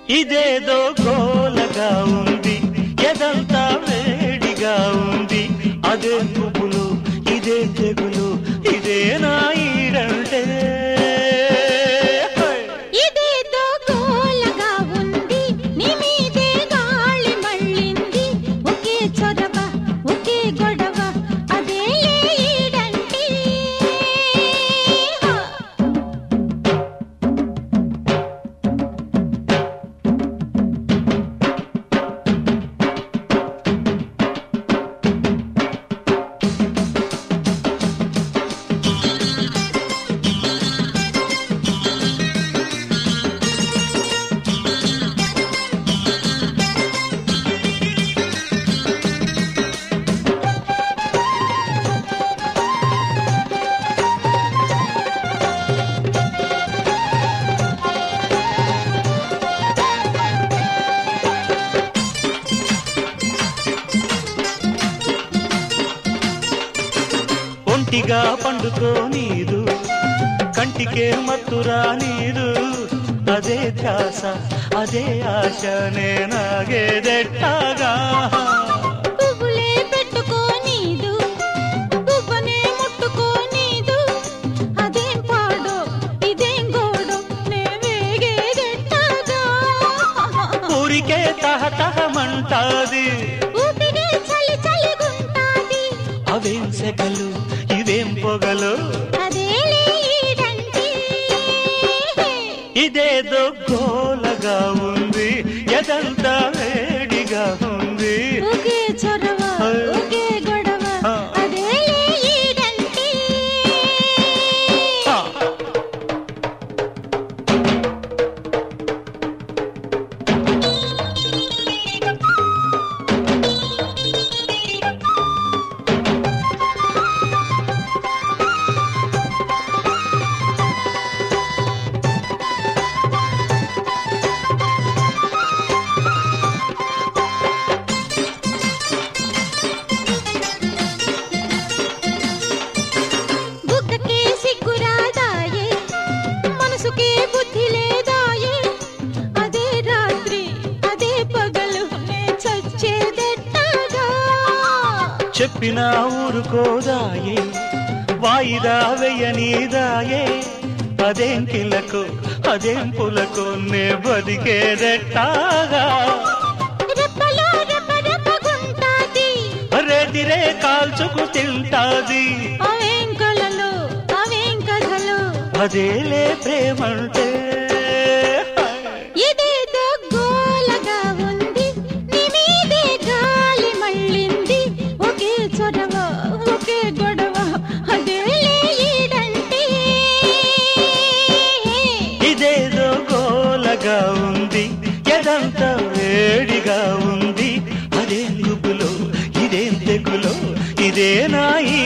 ఇదేదో గోలగా ఉంది ఎదంతా వేడిగా ఉంది అదే పువ్వులు ఇదే తెగులు ఇదే నా ఈడంటే ఇదేదో గోలగా ఉంది నీ మీదే గాలి మళ్ళింది ఒకే చొరవ ఒకే గొడవ అదే ఈడంటే ఒంటిగా పండుకో నీరు కంటికే మత్తురా నీరు అదే ధ్యాస అదే ఆశ నేనాగేదెట్టాగా పువ్వులే పెట్టుకోనీదు పువ్వనే ముట్టుకోనీదు అదేం పాడో ఇదేం గోడో నే వేగేదెట్టాగా ఊరికే తహతహమంటాది ఊపిరే చలి చలిగుంటాది అవేం సెగలు ఇవేం పొగలు అదేలే ఈడంటే ఇదేదో గోలగా ఉంది ఎదంతా వేడిగా ఉంది ఒకే చొరవ ఒకే గొడవ ఆ. అదేలే ఈడంటే ఆ. బుగ్గకే సిగ్గురాదాయే మనసుకే బుద్ధి లేదాయే అదే రాత్రి అదే పగలు నే చచ్చేదెట్టాగా చెప్పిన ఊరుకోదాయే వాయిదా వెయ్యనీదాయే అదేం కిలకు అదేం పులకు నే బతికేదెట్టాగా రెప్పలో రెప్ప రెప్పగుంటాది రెదిరే కాల్చుకు తింటాది అవేం కలలు అవేం కథలు అదేలే ప్రేమంటే ఇదేదో గోలగా ఉంది నీ మీదే గాలి మళ్ళింది ఒకే చొరవ ఒకే గొడవ అదేలే ఈడంటే ఇదేదో గోలగా ఉంది ఎదంతా వేడిగా ఉంది అదేం గుబులో ఇదేం తెగులో ఇదే నా ఈ